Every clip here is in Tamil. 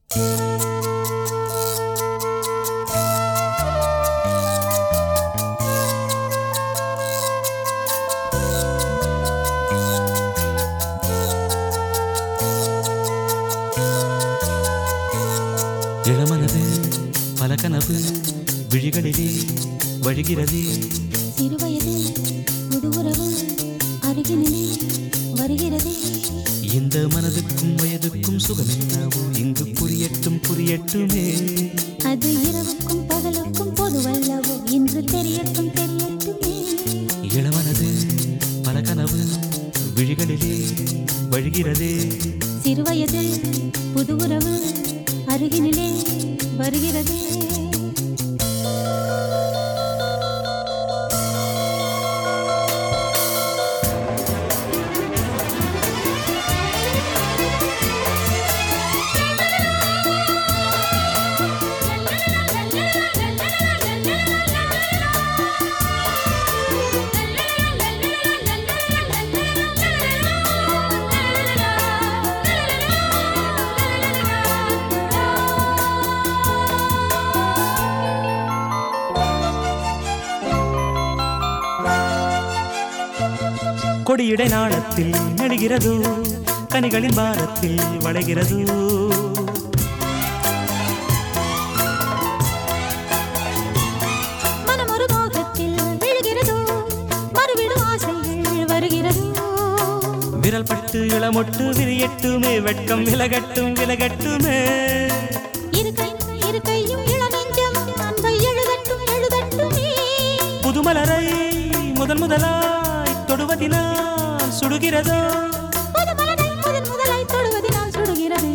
இளமனது பல கனவு விழிகளிலே வழிகிறதே சிறுவயது புது உறவு அருகினிலே வருகிறதே இந்த மனதுக்கும் வயதுக்கும் சுகம் என்னவோ இங்கு புரியட்டும் புரியட்டுமே அது இரவுக்கும் பகலுக்கும் பொதுவல்லவோ இன்று தெரியட்டும் தெரியட்டுமே இளமனது பல கனவு விழிகளிலே வழிகிறதே சிறுவயது புது உறவு அருகினிலே வருகிறதே கொடியிடை நாளத்தில் நெடுகிறதோ கனிகளின் பாரத்தில் வளைகிறதோ மனம் ஒரு மோகத்தில் விழுகிறதோ மறுவிடும் ஆசைகள் வருகிறதோ விரல் பட்டு இளமொட்டு விரியட்டுமே வெட்கம் விலகட்டும் விலகட்டுமே இரு கை இரு கையும் இளநெஞ்சம் அன்பை எழுதட்டும் எழுதட்டுமே புதுமலரை முதல் முதலாய் தொடுவதினால் சுடுகிறதோ புது மலரை முதன் முதலாய் தொடுவதினால் சுடுகிறது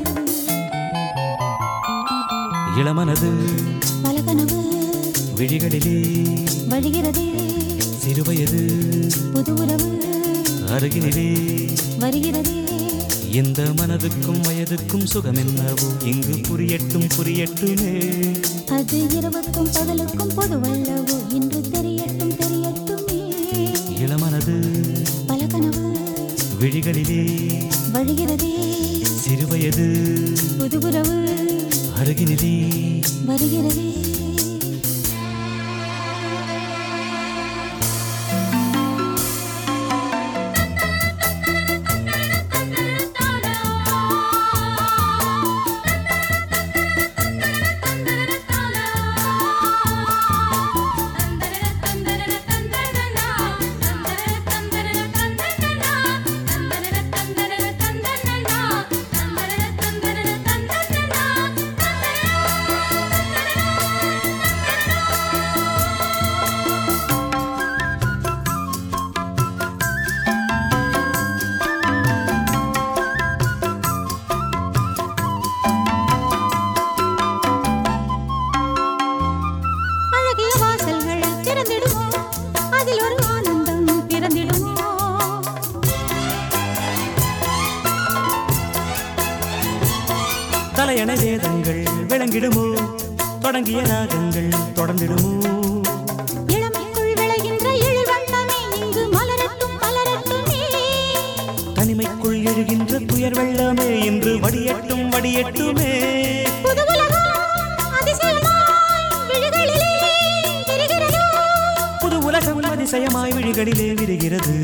இளமனது பல கனவு விழிகளிலே வழிகிறதே சிறுவயது புது உறவு அருகினிலே வருகிறதே இந்த மனதுக்கும் வயதுக்கும் சுகம் என்னவோ இங்கு புரியட்டும் புரியட்டுமே அது இரவுக்கும் பகலுக்கும் பொதுவல்லவோ இன்று தெரியட்டும் தெரியட்டுமே இளமனது பல கனவு விழிகளிலே வழிகிறதே சிறுவயது புது உறவு அருகினிலே வருகிறதே அழகிய வாசல்கள் திறந்திடுமோ அதில் ஒரு ஆனந்தம் பிறந்திடுமோ தலையண வேதங்கள் விளங்கிடுமோ தொடங்கிய ராகங்கள் தொடர்ந்திடுமோ இளமைக்குள் விளைகின்ற எழில் வண்ணமே இங்கு மலரட்டும் மலரட்டுமே தனிமைக்குள் எழுகின்ற துயர் வெள்ளமே இன்று வடியட்டும் வடியட்டுமே புது உலகம் அதிசயமாய் விழிகளிலே விரிகிறதோ புது உலகம் அதிசயமாய் விழிகளிலே விரிகிறது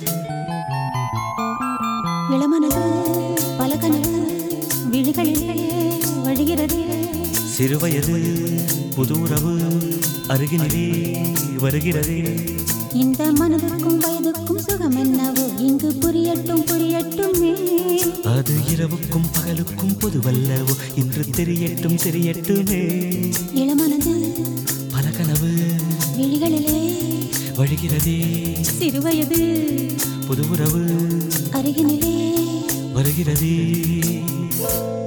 இளமனது பல கனவு விழிகளிலே வழிகிறதே சிறுவயது புது உறவு அருகினிலே வருகிறதே இந்த மனதுக்கும் வயதுக்கும் சுகம் என்னவோ இங்கு புரியட்டும் புரியட்டுமே அது இரவுக்கும் பகலுக்கும் பொதுவல்லவோ இன்று தெரியட்டும் தெரியட்டுமே இளமனது பல கனவு விழிகளிலே வழிகிறதே சிறுவயது புது உறவு அருகினிலே வருகிறதே